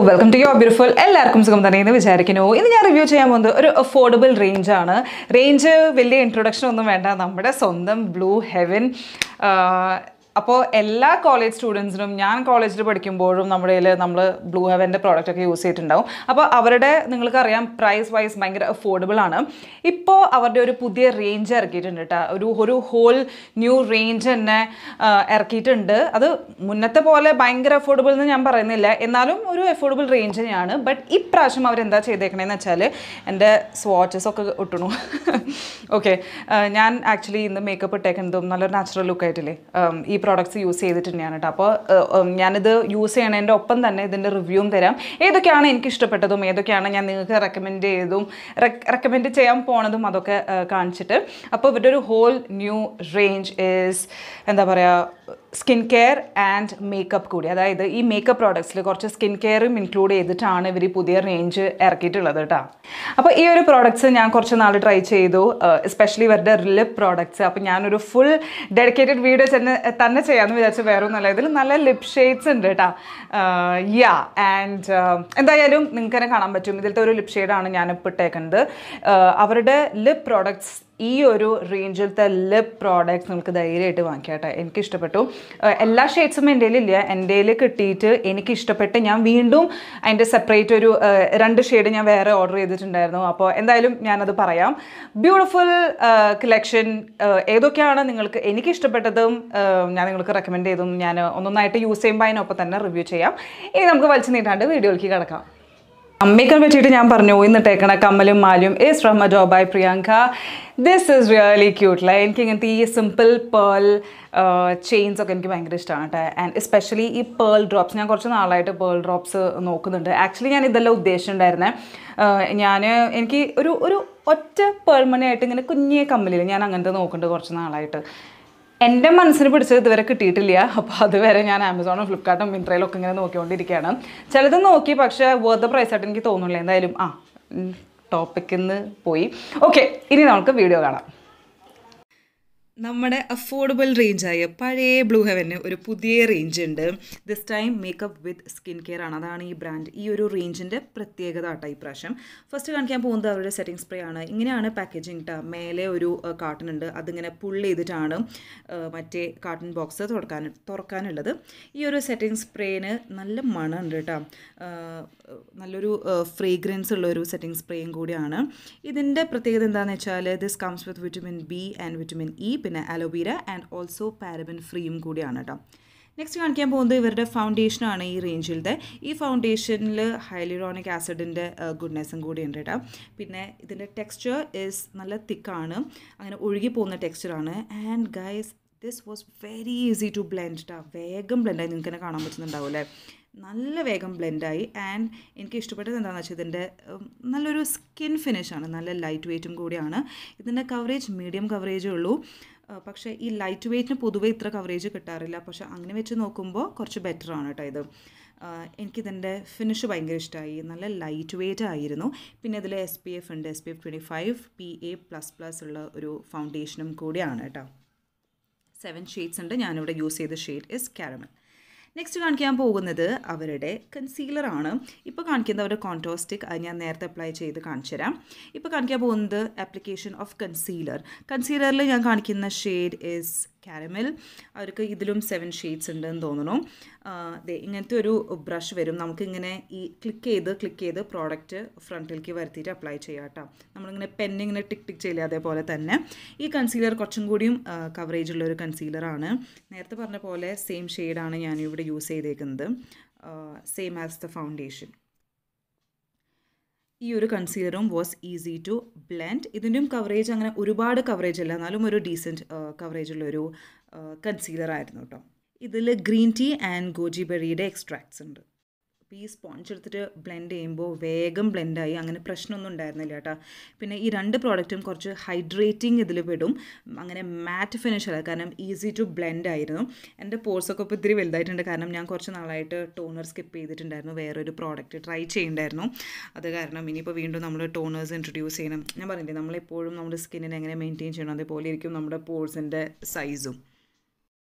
welcome to your beautiful എല്ലാവർക്കും സുഖം തന്നെ എന്ന് വിചാരിക്കുന്നു ഇന്ന് ഞാൻ റിവ്യൂ ചെയ്യാൻ പോകുന്നത് ഒരു അഫോർഡബിൾ റേഞ്ച് ആണ് റേഞ്ച് വലിയ ഇൻട്രൊഡക്ഷൻ ഒന്നും വേണ്ട നമ്മുടെ സ്വന്തം ബ്ലൂ ഹെവൻ അപ്പോൾ എല്ലാ കോളേജ് സ്റ്റുഡൻസിനും ഞാൻ കോളേജിൽ പഠിക്കുമ്പോഴും നമ്മുടെ കയ്യിൽ നമ്മൾ ബ്ലൂ ഹെവൻ്റെ പ്രോഡക്റ്റ് ഒക്കെ യൂസ് ചെയ്തിട്ടുണ്ടാവും അപ്പോൾ അവരുടെ നിങ്ങൾക്കറിയാം പ്രൈസ് വൈസ് ഭയങ്കര അഫോർഡബിൾ ആണ് ഇപ്പോൾ അവരുടെ ഒരു പുതിയ റേഞ്ച് ഇറക്കിയിട്ടുണ്ട് കേട്ടോ ഒരു ഒരു ഹോൾ ന്യൂ റേഞ്ച് തന്നെ ആ, ഇറക്കിയിട്ടുണ്ട് അത് മുന്നത്തെ പോലെ ഭയങ്കര അഫോർഡബിൾ എന്ന് ഞാൻ പറയുന്നില്ല എന്നാലും ഒരു അഫോർഡബിൾ റേഞ്ച് തന്നെയാണ് ബട്ട് ഇപ്രാവശ്യം അവരെന്താ ചെയ്തേക്കണേന്ന് വെച്ചാൽ എൻ്റെ സ്വാച്ചസ് ഒക്കെ ഒട്ടണു ഓക്കെ ഞാൻ ആക്ച്വലി ഇന്ന് മേക്കപ്പ് ഇട്ടേക്കുന്നതും നല്ലൊരു നാച്ചുറൽ ലുക്ക് ആയിട്ടില്ലേ ഉം, ഈ പ്രോഡക്റ്റ്സ് യൂസ് ചെയ്തിട്ട് തന്നെയാണ് കേട്ടോ അപ്പോൾ ഞാനിത് യൂസ് ചെയ്യണതിൻ്റെ ഒപ്പം തന്നെ ഇതിൻ്റെ റിവ്യൂവും തരാം ഏതൊക്കെയാണ് എനിക്ക് ഇഷ്ടപ്പെട്ടതും ഏതൊക്കെയാണ് ഞാൻ നിങ്ങൾക്ക് റെക്കമെൻഡ് ചെയ്തതും റെക്കമെൻഡ് ചെയ്യാൻ പോണതും അതൊക്കെ ആ, കാണിച്ചിട്ട് അപ്പോൾ ഇവരുടെ ഒരു ഹോൾ ന്യൂ റേഞ്ച് ഈസ് എന്താ പറയുക സ്കിൻ കെയർ ആൻഡ് മേക്കപ്പ് കൂടി അതായത് ഈ മേക്കപ്പ് പ്രോഡക്ട്സിൽ കുറച്ച് സ്കിൻ കെയറും ഇൻക്ലൂഡ് ചെയ്തിട്ടാണ് ഇവർ ഈ പുതിയ റേഞ്ച് ഇറക്കിയിട്ടുള്ളത് കേട്ടോ അപ്പോൾ ഈ ഒരു പ്രോഡക്ട്സ് ഞാൻ കുറച്ച് നാൾ ട്രൈ ചെയ്തു എസ്പെഷ്യലി ഇവരുടെ ലിപ്പ് പ്രോഡക്ട്സ് അപ്പോൾ ഞാനൊരു ഫുൾ ഡെഡിക്കേറ്റഡ് വീഡിയോ തന്നെ തന്നെ ചെയ്യാമെന്ന് വിചാരിച്ച വേറെ ഒന്നുമല്ല ഇതിൽ നല്ല ലിപ് ഷെയ്ഡ്സ് ഉണ്ട് കേട്ടോ യാ ആൻഡ് എന്തായാലും നിങ്ങൾക്ക് തന്നെ കാണാൻ പറ്റും ഇതിലത്തെ ഒരു ലിപ് ഷെയ്ഡാണ് ഞാനിപ്പോൾ ഇട്ടേക്കുന്നത് ആഹ് അവരുടെ ലിപ്പ് പ്രോഡക്ട്സ് ഈ ഒരു റേഞ്ചിലത്തെ ലിപ്പ് പ്രോഡക്റ്റ്സ് നിങ്ങൾക്ക് ധൈര്യമായിട്ട് വാങ്ങിക്കാട്ടെ എനിക്ക് ഇഷ്ടപ്പെട്ടു ആഹ് എല്ലാ ഷെയ്ഡ്സും എൻ്റെ ഇല്ല എൻ്റെ കയ്യിൽ കിട്ടിയിട്ട് എനിക്ക് ഇഷ്ടപ്പെട്ട് ഞാൻ വീണ്ടും അതിൻ്റെ സെപ്പറേറ്റ് ഒരു ആഹ് രണ്ട് ഷെയ്ഡ് ഞാൻ വേറെ ഓർഡർ ചെയ്തിട്ടുണ്ടായിരുന്നു അപ്പോൾ എന്തായാലും ഞാനത് പറയാം ബ്യൂട്ടിഫുൾ കളക്ഷൻ ഏതൊക്കെയാണ് നിങ്ങൾക്ക് എനിക്ക് ഇഷ്ടപ്പെട്ടതും ആഹ് ഞാൻ നിങ്ങൾക്ക് റെക്കമെൻഡ് ചെയ്തും ഞാൻ ഒന്നൊന്നായിട്ട് യൂസ് ചെയ്യുമ്പോൾ അതിനൊപ്പം തന്നെ റിവ്യൂ ചെയ്യാം ഇനി നമുക്ക് വലിച്ചു നീട്ടാണ്ട് വീഡിയോയിലേക്ക് കിടക്കാം അമ്മയ്ക്കെ പറ്റിയിട്ട് ഞാൻ പറഞ്ഞു ഇന്നിട്ടേക്കണ കമ്മലും മാലും is from a job by Priyanka this is really cute ലൈ എനിക്ക് ഇങ്ങനത്തെ ഈ സിമ്പിൾ പേൾ ചെയിൻസ് ഒക്കെ എനിക്ക് ഭയങ്കര ഇഷ്ടമാണ് കേട്ടോ ആൻഡ് എസ്പെഷ്യലി ഈ പേൾ ഡ്രോപ്സ് ഞാൻ കുറച്ച് നാളായിട്ട് പേൾ ഡ്രോപ്സ് നോക്കുന്നുണ്ട് ആക്ച്വലി ഞാൻ ഇതെല്ലാം ഉദ്ദേശിച്ചിട്ടുണ്ടായിരുന്നേ ഞാൻ എനിക്ക് ഒരു ഒരു ഒറ്റ പേൾ മണിയായിട്ട് ഇങ്ങനെ കുഞ്ഞേ കമ്മലില്ല ഞാൻ അങ്ങനത്തെ നോക്കുന്നുണ്ട് കുറച്ച് നാളായിട്ട് എൻ്റെ മനസ്സിന് പിടിച്ചത് ഇതുവരെ കിട്ടിയിട്ടില്ല അപ്പോൾ അതുവരെ ഞാൻ ആമസോണും ഫ്ലിപ്കാർട്ടും മിന്ത്രയിലും ഒക്കെ ഇങ്ങനെ നോക്കിക്കൊണ്ടിരിക്കുകയാണ് ചിലത് നോക്കി പക്ഷേ വേർത്ത് പ്രൈസ് ആയിട്ട് എനിക്ക് തോന്നുന്നില്ല എന്തായാലും ആ ടോപ്പിക്കിൽ നിന്ന് പോയി ഓക്കെ ഇനി നമുക്ക് വീഡിയോ കാണാം നമ്മുടെ അഫോർഡബിൾ റേഞ്ചായ പഴയ ബ്ലൂ ഹെവന് ഒരു പുതിയ റേഞ്ച് ഉണ്ട് this time makeup with skin care ആണ് അതാണ് ഈ ബ്രാൻഡ് ഈ ഒരു റേഞ്ചിൻ്റെ പ്രത്യേകത ആട്ടോ ഈ പ്രാവശ്യം ഫസ്റ്റ് കാണിക്കാൻ പോകുന്നത് അവരുടെ സെറ്റിംഗ് സ്പ്രേ ആണ് ഇങ്ങനെയാണ് പാക്കേജിങ് ട്ടാ മേലെ ഒരു കാർട്ടൺ ഉണ്ട് അതിങ്ങനെ പുൾ ചെയ്തിട്ടാണ് ആ, മറ്റേ കാർട്ടൺ ബോക്സ് തുറക്കാൻ തുറക്കാനുള്ളത് ഈ ഒരു സെറ്റിംഗ് സ്പ്രേന് നല്ല മണമുണ്ട് കേട്ടോ നല്ലൊരു ഫ്രേഗ്രൻസ് ഉള്ള ഒരു സെറ്റിംഗ് സ്പ്രേയും കൂടിയാണ് ഇതിൻ്റെ പ്രത്യേകത എന്താണെന്ന് വെച്ചാൽ this comes with vitamin B and vitamin E പിന്നെ അലോവീര ആൻഡ് ഓൾസോ പാരബൻ ഫ്രീയും കൂടിയാണ് കേട്ടോ നെക്സ്റ്റ് കാണിക്കാൻ പോകുന്നത് ഇവരുടെ ഫൗണ്ടേഷനാണ് ഈ റേഞ്ചിലത്തെ ഈ ഫൗണ്ടേഷനിൽ ഹൈലിറോണിക് ആസിഡിൻ്റെ ഗുഡ്നെസ്സും കൂടി ഉണ്ട് കേട്ടോ പിന്നെ ഇതിൻ്റെ ടെക്സ്ചർ ഇസ് നല്ല തിക്കാണ് അങ്ങനെ ഒഴുകി പോകുന്ന ടെക്സ്ചറാണ് and guys this was very easy to blend ട്ടാ വേഗം ബ്ലെൻഡായി നിങ്ങൾക്ക് തന്നെ കാണാൻ പറ്റുന്നുണ്ടാവും അല്ലേ നല്ല വേഗം ബ്ലെൻഡായി ആൻഡ് എനിക്ക് ഇഷ്ടപ്പെട്ടത് എന്താണെന്ന് വെച്ചാൽ ഇതിൻ്റെ ഉം, നല്ലൊരു സ്കിൻ ഫിനിഷാണ് നല്ല ലൈറ്റ് വെയ്റ്റും കൂടിയാണ് ഇതിൻ്റെ കവറേജ് മീഡിയം കവറേജേ ഉള്ളൂ ആ, പക്ഷേ ഈ ലൈറ്റ് വെയ്റ്റിന് പൊതുവേ ഇത്ര കവറേജ് കിട്ടാറില്ല പക്ഷേ അങ്ങനെ വെച്ച് നോക്കുമ്പോൾ കുറച്ച് ബെറ്റർ ആണ് കേട്ടോ ഇത് ആ, എനിക്കിതിൻ്റെ ഫിനിഷ് ഭയങ്കര ഇഷ്ടമായി നല്ല ലൈറ്റ് വെയ്റ്റ് ആയിരുന്നു പിന്നെ ഇതിൽ എസ് പി എഫ് ഉണ്ട് S P F twenty five P A plus plus ഉള്ള ഒരു ഫൗണ്ടേഷനും കൂടിയാണ് കേട്ടോ സെവൻ ഷെയ്ഡ്സ് ഉണ്ട് ഞാനിവിടെ യൂസ് ചെയ്ത ഷെയ്ഡ് ഇസ് കാരമൽ നെക്സ്റ്റ് കാണിക്കാൻ പോകുന്നത് അവരുടെ കൺസീലറാണ് ഇപ്പോൾ കാണിക്കുന്നത് അവരുടെ കോൺട്രോസ്റ്റിക് അത് ഞാൻ നേരത്തെ അപ്ലൈ ചെയ്ത് കാണിച്ചു തരാം ഇപ്പോൾ കാണിക്കാൻ പോകുന്നത് ആപ്ലിക്കേഷൻ ഓഫ് കൺസീലർ കൺസീലറിൽ ഞാൻ കാണിക്കുന്ന ഷെയ്ഡ് ഇസ് കാരമൽ അവർക്ക് ഇതിലും സെവൻ ഷെയ്ഡ്സ് ഉണ്ടെന്ന് തോന്നുന്നു ആ, ദേ ഇങ്ങനത്തെ ഒരു ബ്രഷ് വരും നമുക്കിങ്ങനെ ഈ ക്ലിക്ക് ചെയ്ത് ക്ലിക്ക് ചെയ്ത് പ്രോഡക്റ്റ് ഫ്രണ്ടിലേക്ക് വരുത്തിയിട്ട് അപ്ലൈ ചെയ്യാം കേട്ടോ നമ്മളിങ്ങനെ പെന്നിങ്ങനെ ടിക്ക് ടിക്ക് ചെയ്യില്ല അതേപോലെ തന്നെ ഈ കൺസീലർ കുറച്ചും കൂടിയും കവറേജ് ഉള്ള ഒരു കൺസീലറാണ് നേരത്തെ പറഞ്ഞ പോലെ സെയിം ഷെയ്ഡാണ് ഞാൻ ഇവിടെ യൂസ് ചെയ്തേക്കുന്നത് സെയിം ആസ് ദ ഫൗണ്ടേഷൻ ഈ ഒരു കൺസീലറും വാസ് ഈസി ടു ബ്ലെൻഡ് ഇതിൻ്റെയും കവറേജ് അങ്ങനെ ഒരുപാട് കവറേജ് അല്ല എന്നാലും ഒരു ഡീസൻറ്റ് കവറേജ് ഉള്ളൊരു കൺസീലർ ആയിരുന്നു കേട്ടോ ഇതിൽ ഗ്രീൻ ടീ ആൻഡ് ഗോജി ബെറിയുടെ എക്സ്ട്രാക്ട്സ് ഉണ്ട് അപ്പോൾ ഈ സ്പോഞ്ച് എടുത്തിട്ട് ബ്ലെൻഡ് ചെയ്യുമ്പോൾ വേഗം ബ്ലെൻഡായി അങ്ങനെ പ്രശ്നമൊന്നും ഉണ്ടായിരുന്നില്ല കേട്ടോ പിന്നെ ഈ രണ്ട് പ്രോഡക്റ്റും കുറച്ച് ഹൈഡ്രേറ്റിംഗ് ഇതിൽ പെടും അങ്ങനെ മാറ്റ് ഫിനിഷ് അല്ല കാരണം ഈസി ടു ബ്ലെൻഡ് ആയിരുന്നു എൻ്റെ പോർസൊക്കെ ഇപ്പോൾ ഇത്തിരി വലുതായിട്ടുണ്ട് കാരണം ഞാൻ കുറച്ച് നാളായിട്ട് ടോണർ സ്കിപ്പ് ചെയ്തിട്ടുണ്ടായിരുന്നു വേറൊരു പ്രോഡക്റ്റ് ട്രൈ ചെയ്യുന്നുണ്ടായിരുന്നു അത് കാരണം ഇനിയിപ്പോൾ വീണ്ടും നമ്മൾ ടോണേഴ്സ് ഇൻട്രൊഡ്യൂസ് ചെയ്യണം ഞാൻ പറഞ്ഞില്ലേ നമ്മളെപ്പോഴും നമ്മുടെ സ്കിന്നിനെ എങ്ങനെ മെയിൻറ്റെയിൻ ചെയ്യണം അതേപോലെ ഇരിക്കും നമ്മുടെ പോർസിൻ്റെ സൈസും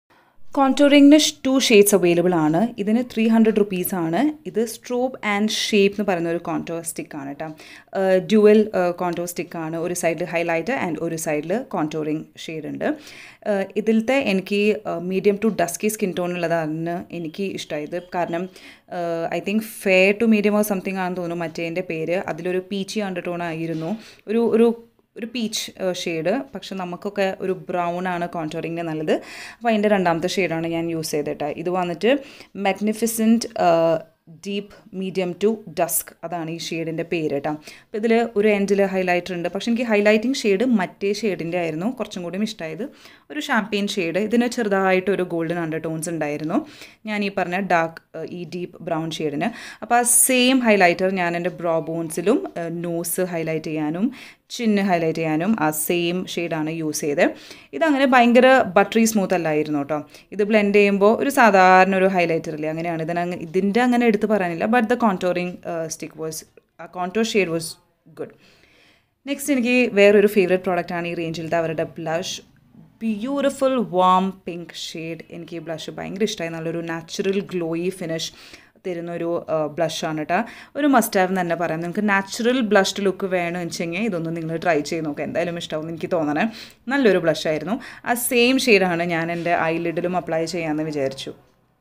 കോൺടോറിങ്ങിന് ടു ഷെയ്ഡ്സ് അവൈലബിൾ ആണ് ഇതിന് ത്രീ ഹൺഡ്രഡ് റുപ്പീസ് ആണ് ഇത് സ്ട്രോബ് ആൻഡ് ഷേപ്പ് എന്ന് പറയുന്ന ഒരു കോൺടോർ സ്റ്റിക്ക് ആണ് കേട്ടോ ഡ്യുവൽ കോൺടോർ സ്റ്റിക്ക് ആണ് ഒരു സൈഡിൽ ഹൈലൈറ്റ് ആൻഡ് ഒരു സൈഡിൽ കോൺടോറിങ് ഷെയ്ഡ് ഉണ്ട് Uh, ഇതിലത്തെ എനിക്ക് medium to dusky skin tone ഉള്ളതാണ് എനിക്ക് ഇഷ്ടമായത് കാരണം I think fair to medium or something ആണെന്ന് തോന്നുന്നു മറ്റേതിൻ്റെ പേര് അതിലൊരു പീച്ചി അണ്ടർടോൺ ആയിരുന്നു ഒരു ഒരു ഒരു പീച്ച് ഷെയ്ഡ് പക്ഷെ നമുക്കൊക്കെ ഒരു ബ്രൗൺ ആണ് കോൺടോറിങ്ങിന് നല്ലത് അപ്പോൾ അതിൻ്റെ രണ്ടാമത്തെ ഷെയ്ഡാണ് ഞാൻ യൂസ് ചെയ്തിട്ട് ഇത് വന്നിട്ട് magnificent deep medium to dusk അതാണ് ഈ ഷെയ്ഡിൻ്റെ പേര് കേട്ടോ അപ്പോൾ ഇതിൽ ഒരു എൻഡിൽ ഹൈലൈറ്റർ ഉണ്ട് പക്ഷേ എനിക്ക് ഹൈലൈറ്റിംഗ് ഷെയ്ഡ് മറ്റേ ഷെയ്ഡിൻ്റെ ആയിരുന്നു കുറച്ചും കൂടി ഇഷ്ടമായത് ഒരു ഷാമ്പെയിൻ ഷെയ്ഡ് ഇതിന് ചെറുതായിട്ട് ഒരു ഗോൾഡൻ അണ്ടർ ടോൺസ് ഉണ്ടായിരുന്നു ഞാൻ ഈ പറഞ്ഞ ഡാർക്ക് ഈ ഡീപ്പ് ബ്രൗൺ ഷെയ്ഡിന് അപ്പോൾ ആ സെയിം ഹൈലൈറ്റർ ഞാൻ എൻ്റെ ബ്രോ ബോൺസിലും നോസ് ഹൈലൈറ്റ് ചെയ്യാനും ചിന്ന് ഹൈലൈറ്റ് ചെയ്യാനും ആ സെയിം ഷെയ്ഡാണ് യൂസ് ചെയ്തത് ഇതങ്ങനെ ഭയങ്കര ബട്ടറി സ്മൂത്ത് അല്ലായിരുന്നു കേട്ടോ ഇത് ബ്ലെൻഡ് ചെയ്യുമ്പോൾ ഒരു സാധാരണ ഒരു ഹൈലൈറ്റർ ഇല്ലേ അങ്ങനെയാണ് ഇതിനങ്ങനെ ഇതിൻ്റെ അങ്ങനെ എടുത്ത് പറയാനില്ല but the contouring stick was ആ contour shade was good next എനിക്ക് വേറൊരു ഫേവറേറ്റ് പ്രോഡക്റ്റാണ് ഈ റേഞ്ചിലത്തെ അവരുടെ blush beautiful warm pink shade എനിക്ക് ഈ ബ്ലഷ് ഭയങ്കര ഇഷ്ടമായി നല്ലൊരു നാച്ചുറൽ ഗ്ലോയി ഫിനിഷ് തരുന്നൊരു ബ്ലഷാണ് കേട്ടോ ഒരു മസ്റ്റ് ഹാവ് എന്ന് തന്നെ പറയാം നിങ്ങൾക്ക് നാച്ചുറൽ ബ്ലഷ്ഡ് ലുക്ക് വേണമെന്ന് വെച്ചെങ്കിൽ ഇതൊന്നും നിങ്ങൾ ട്രൈ ചെയ്ത് നോക്കുക എന്തായാലും ഇഷ്ടമാവും എനിക്ക് തോന്നണേ നല്ലൊരു ബ്ലഷായിരുന്നു ആ സെയിം ഷെയ്ഡാണ് ഞാൻ എൻ്റെ ഐലിഡിലും അപ്ലൈ ചെയ്യാമെന്ന് വിചാരിച്ചു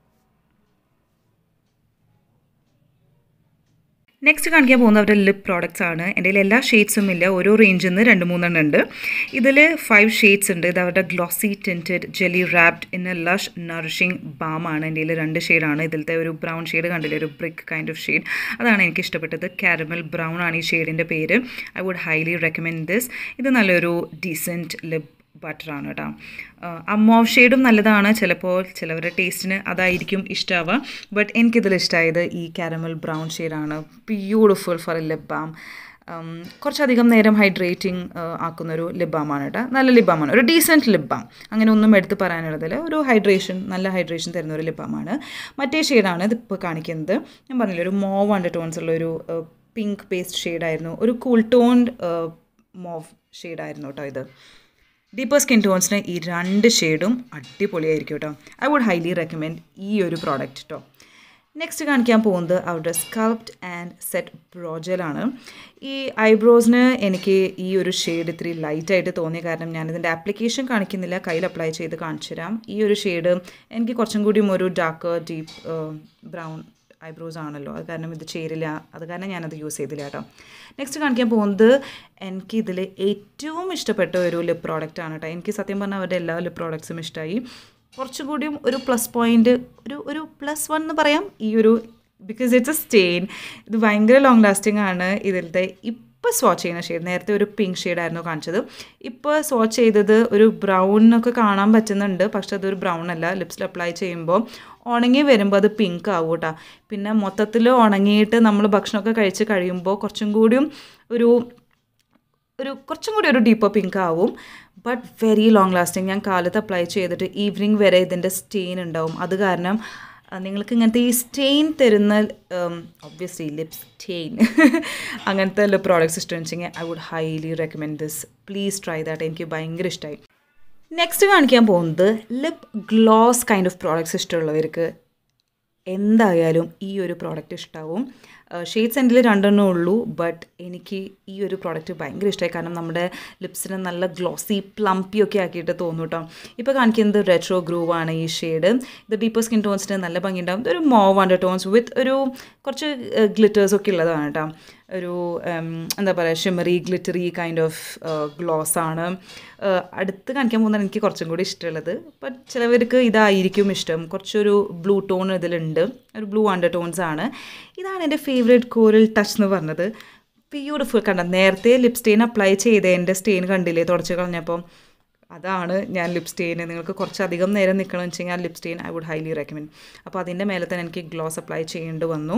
നെക്സ്റ്റ് കാണിക്കാൻ പോകുന്നവരുടെ ലിപ് പ്രോഡക്റ്റ്സ് ആണ് എൻ്റെ കയ്യിൽ എല്ലാ ഷെയ്ഡ്സും ഇല്ല ഓരോ റേഞ്ചിൽ നിന്ന് രണ്ട് മൂന്നെണ്ണം ഉണ്ട് ഇതിൽ ഫൈവ് ഷെയ്ഡ്സ് ഉണ്ട് ഇത് അവരുടെ glossy tinted jelly wrapped in a lush nourishing balm ആണ് എൻ്റെ കയ്യിൽ രണ്ട് ഷെയ്ഡാണ് ഇതിലത്തെ ഒരു ബ്രൗൺ ഷെയ്ഡ് കണ്ടില്ലേ ഒരു ബ്രിക്ക് കൈൻഡ് ഓഫ് ഷെയ്ഡ് അതാണ് എനിക്ക് ഇഷ്ടപ്പെട്ടത് കാരമൽ ബ്രൗൺ ആണ് ഈ ഷെയ്ഡിൻ്റെ പേര് I would highly recommend this ഇത് നല്ലൊരു ഡീസൻറ്റ് ലിപ് ബട്ടറാണ് കേട്ടോ ആ മോവ് ഷെയ്ഡും നല്ലതാണ് ചിലപ്പോൾ ചിലവരുടെ ടേസ്റ്റിന് അതായിരിക്കും ഇഷ്ടമാവുക ബട്ട് എനിക്കിതിൽ ഇഷ്ടമായത് ഈ കാരമൽ ബ്രൗൺ ഷെയ്ഡാണ് beautiful for a lip balm കുറച്ചധികം നേരം ഹൈഡ്രേറ്റിംഗ് ആക്കുന്നൊരു ലിപ് ബാമാണ് കേട്ടോ നല്ല ലിപ് ബാമാണ് ഒരു ഡീസൻറ്റ് ലിപ് ബാം അങ്ങനെ ഒന്നും എടുത്ത് പറയാനുള്ളതിൽ ഒരു ഹൈഡ്രേഷൻ നല്ല ഹൈഡ്രേഷൻ തരുന്ന ഒരു ലിപ് ബാമാണ് മറ്റേ ഷെയ്ഡാണ് ഇതിപ്പോൾ കാണിക്കുന്നത് ഞാൻ പറഞ്ഞില്ല ഒരു മോവ് അണ്ടർ ടോൺസ് ഉള്ള ഒരു പിങ്ക് പേസ്റ്റ് ഷെയ്ഡായിരുന്നു ഒരു കൂൾ ടോൺഡ് മോവ് ഷെയ്ഡായിരുന്നു കേട്ടോ ഇത് ഡീപ്പർ സ്കിൻ ടോൺസിന് ഈ രണ്ട് ഷെയ്ഡും അടിപൊളിയായിരിക്കും കേട്ടോ ഐ വുഡ് ഹൈലി റെക്കമെൻഡ് ഈ ഒരു പ്രോഡക്റ്റ് കേട്ടോ നെക്സ്റ്റ് കാണിക്കാൻ പോകുന്നത് അവരുടെ സ്കൾപ്റ്റ് ആൻഡ് സെറ്റ് ബ്രോജലാണ് ഈ ഐബ്രോസിന് എനിക്ക് ഈ ഒരു ഷെയ്ഡ് ഇത്തിരി ലൈറ്റായിട്ട് തോന്നിയ കാരണം ഞാനിതിൻ്റെ ആപ്ലിക്കേഷൻ കാണിക്കുന്നില്ല കയ്യിൽ അപ്ലൈ ചെയ്ത് കാണിച്ചു തരാം ഈ ഒരു ഷെയ്ഡ് എനിക്ക് കുറച്ചും കൂടിയും ഒരു ഡാർക്ക് ഡീപ്പ് ബ്രൗൺ ഐബ്രോസ് ആണല്ലോ അത് കാരണം ഇത് ചേരില്ല അത് കാരണം ഞാനത് യൂസ് ചെയ്തില്ല കേട്ടോ നെക്സ്റ്റ് കാണിക്കാൻ പോകുന്നത് എനിക്ക് ഇതിൽ ഏറ്റവും ഇഷ്ടപ്പെട്ട ഒരു ലിപ് പ്രോഡക്റ്റ് ആണ് കേട്ടോ എനിക്ക് സത്യം പറഞ്ഞാൽ അവരുടെ എല്ലാ ലിപ് പ്രോഡക്ട്സും ഇഷ്ടമായി കുറച്ചും കൂടിയും ഒരു പ്ലസ് പോയിൻ്റ് ഒരു ഒരു പ്ലസ് വൺ എന്ന് പറയാം ഈ ഒരു ബിക്കോസ് ഇറ്റ്സ് എ സ്റ്റെയിൻ ഇത് ഭയങ്കര ലോങ് ലാസ്റ്റിംഗ് ആണ് ഇതിലത്തെ ഇപ്പോൾ സ്വാച്ച് ചെയ്യുന്ന ഷെയ്ഡ് നേരത്തെ ഒരു പിങ്ക് ഷെയ്ഡായിരുന്നു കാണിച്ചത് ഇപ്പോൾ സ്വാച്ച് ചെയ്തത് ഒരു ബ്രൗൺ ഒക്കെ കാണാൻ പറ്റുന്നുണ്ട് പക്ഷെ അതൊരു ബ്രൗൺ അല്ല ലിപ്സിൽ അപ്ലൈ ചെയ്യുമ്പോൾ ഉണങ്ങി വരുമ്പോൾ അത് പിങ്ക് ആവും കേട്ടോ പിന്നെ മൊത്തത്തിൽ ഉണങ്ങിയിട്ട് നമ്മൾ ഭക്ഷണമൊക്കെ കഴിച്ച് കഴിയുമ്പോൾ കുറച്ചും കൂടിയും ഒരു ഒരു കുറച്ചും കൂടി ഒരു ഡീപ്പർ പിങ്ക് ആവും ബട്ട് വെരി ലോങ് ലാസ്റ്റിംഗ് ഞാൻ കാലത്ത് അപ്ലൈ ചെയ്തിട്ട് ഈവനിങ് വരെ ഇതിൻ്റെ സ്റ്റെയിൻ ഉണ്ടാവും അത് കാരണം നിങ്ങൾക്ക് ഇങ്ങനത്തെ ഈ സ്റ്റെയിൻ തരുന്ന ഒബ്വിയസ്ലി ലിപ് സ്റ്റെയിൻ അങ്ങനത്തെ ലിപ് പ്രോഡക്ട്സ് ഇഷ്ടമെങ്കിൽ I would highly recommend this please try that എനിക്ക് ഭയങ്കര ഇഷ്ടമായി നെക്സ്റ്റ് കാണിക്കാൻ പോകുന്നത് lip gloss kind of products ഇഷ്ടമുള്ളവർക്ക് എന്തായാലും ഈ ഒരു പ്രോഡക്റ്റ് ഇഷ്ടമാവും ഷെയ്ഡ്സ് എൻ്റെ രണ്ടെണ്ണേ ഉള്ളൂ ബട്ട് എനിക്ക് ഈ ഒരു പ്രോഡക്റ്റ് ഭയങ്കര ഇഷ്ടമായി കാരണം നമ്മുടെ ലിപ്സിന് നല്ല ഗ്ലോസി പ്ലംപി ഒക്കെ ആക്കിയിട്ട് തോന്നും കേട്ടോ ഇപ്പോൾ കാണിക്കുന്നത് റെട്രോ ഗ്രൂവ് ആണ് ഈ ഷെയ്ഡ് ഇത് ഡീപ്പർ സ്കിൻ ടോൺസിന് നല്ല ഭംഗിയുണ്ടാവും ഇതൊരു മോവ് അണ്ടർ ടോൺസ് വിത്ത് ഒരു കുറച്ച് ഗ്ലിറ്റേഴ്സ് ഒക്കെ ഉള്ളതാണ് കേട്ടോ ഒരു എന്താ പറയുക shimmery glittery kind of gloss ആണ് അടുത്ത് കാണിക്കാൻ പോകുന്നത് എനിക്ക് കുറച്ചും കൂടി ഇഷ്ടമുള്ളത് ബട്ട് ചിലവർക്ക് ഇതായിരിക്കും ഇഷ്ടം കുറച്ചൊരു ബ്ലൂ ടോൺ ഇതിലുണ്ട് ഒരു ബ്ലൂ അണ്ടർ ടോൺസ് ആണ് ഇതാണ് എൻ്റെ ഫേവറേറ്റ് കോറൽ ടച്ച് എന്ന് പറഞ്ഞത് ബ്യൂട്ടിഫുൾ കണ്ട നേരത്തെ ലിപ് സ്റ്റെയിൻ അപ്ലൈ ചെയ്തതിൻ്റെ സ്റ്റെയിൻ കണ്ടില്ലേ തുടച്ച് കളഞ്ഞപ്പം അതാണ് ഞാൻ ലിപ് സ്റ്റെയിൻ നിങ്ങൾക്ക് കുറച്ചധികം നേരം നിൽക്കണമെന്ന് വെച്ച് കഴിഞ്ഞാൽ lip stain I would highly recommend അപ്പോൾ അതിൻ്റെ മേലെ തന്നെ എനിക്ക് ഗ്ലോസ് അപ്ലൈ ചെയ്യേണ്ടി വന്നു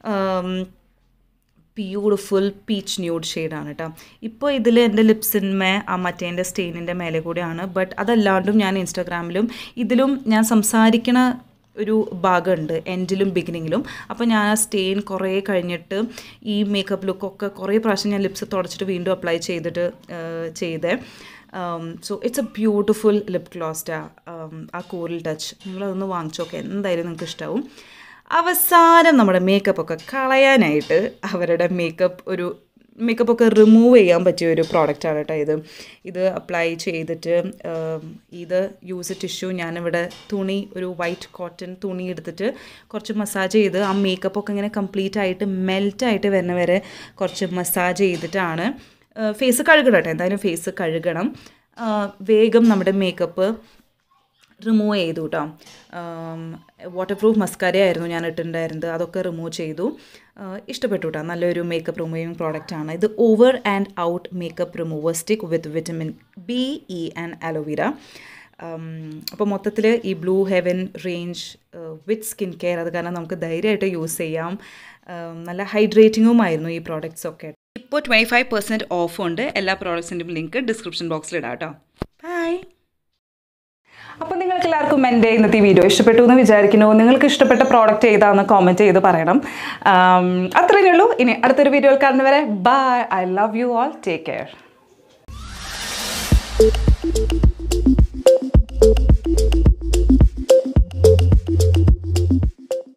ബ്യൂട്ടിഫുൾ പീച്ച് ന്യൂഡ് ഷെയ്ഡാണ് കേട്ടോ ഇപ്പോൾ ഇതിൽ എൻ്റെ ലിപ്സിന്മേ ആ മറ്റേൻ്റെ സ്റ്റെയിനിൻ്റെ മേലെ കൂടെയാണ് ബട്ട് അതല്ലാണ്ടും ഞാൻ ഇൻസ്റ്റാഗ്രാമിലും ഇതിലും ഞാൻ സംസാരിക്കണ ഒരു ഭാഗമുണ്ട് എൻഡിലും ബിഗിനിങ്ങിലും അപ്പോൾ ഞാൻ ആ സ്റ്റെയിൻ കുറേ കഴിഞ്ഞിട്ട് ഈ മേക്കപ്പ് ലുക്കൊക്കെ കുറേ പ്രാവശ്യം ഞാൻ ലിപ്സ് തുടച്ചിട്ട് വീണ്ടും അപ്ലൈ ചെയ്തിട്ട് ചെയ്തേ so it's a beautiful lip ഗ്ലോസ്റ്റാ ആ കോറിൽ ടച്ച് നിങ്ങളതൊന്ന് വാങ്ങിച്ചോക്കെ എന്തായാലും നിങ്ങൾക്ക് ഇഷ്ടമാവും അവസാനം നമ്മുടെ മേക്കപ്പ് ഒക്കെ കളയാനായിട്ട് അവരുടെ മേക്കപ്പ് ഒരു മേക്കപ്പ് ഒക്കെ റിമൂവ് ചെയ്യാൻ പറ്റിയ ഒരു പ്രോഡക്റ്റാണ് കേട്ടോ ഇത് ഇത് അപ്ലൈ ചെയ്തിട്ട് ഉം, ഇത് യൂസ് ടിഷ്യൂ ഞാനിവിടെ തുണി ഒരു വൈറ്റ് കോട്ടൺ തുണി എടുത്തിട്ട് കുറച്ച് മസാജ് ചെയ്ത് ആ മേക്കപ്പ് ഒക്കെ ഇങ്ങനെ കംപ്ലീറ്റ് ആയിട്ട് മെൽറ്റായിട്ട് വരുന്ന വരെ കുറച്ച് മസാജ് ചെയ്തിട്ടാണ് ഫേസ് കഴുകണം കേട്ടോ എന്തായാലും ഫേസ് കഴുകണം ആ, വേഗം നമ്മുടെ മേക്കപ്പ് റിമൂവ് ചെയ്തു കേട്ടോ വാട്ടർ പ്രൂഫ് മസ്കാര ആയിരുന്നു ഞാൻ ഇട്ടിട്ടുണ്ടായിരുന്നത് അതൊക്കെ റിമൂവ് ചെയ്തു ആ, ഇഷ്ടപ്പെട്ടു കേട്ടോ നല്ലൊരു മേക്കപ്പ് റിമൂവിങ് പ്രോഡക്റ്റ് ആണ് ഇത് over and out makeup remover stick with vitamin B E and aloe vera അപ്പോൾ മൊത്തത്തിൽ ഈ Blue Heaven range with skin care അത് കാരണം നമുക്ക് ധൈര്യമായിട്ട് യൂസ് ചെയ്യാം ഉം, നല്ല ഹൈഡ്രേറ്റിങ്ങുമായിരുന്നു ഈ പ്രോഡക്റ്റ്സ് ഒക്കെ ഇപ്പോൾ ട്വൻറ്റി ഫൈവ് പെർസെൻറ്റ് ഓഫ് ഉണ്ട് എല്ലാ പ്രോഡക്ട്സിൻ്റെയും ലിങ്ക് ഡിസ്ക്രിപ്ഷൻ ബോക്സിൽ ഇടാം കേട്ടോ ബൈ അപ്പോൾ നിങ്ങൾക്ക് എല്ലാവർക്കും എൻ്റെ ഇന്നത്തെ വീഡിയോ ഇഷ്ടപ്പെട്ടു എന്ന് വിചാരിക്കുന്നു നിങ്ങൾക്ക് ഇഷ്ടപ്പെട്ട പ്രോഡക്റ്റ് ഏതാണെന്ന് കോമെൻറ്റ് ചെയ്ത് പറയണം ആം, അത്രയേ ഉള്ളൂ ഇനി അടുത്തൊരു വീഡിയോയിൽ കാണുന്നവരെ bye I love you all take care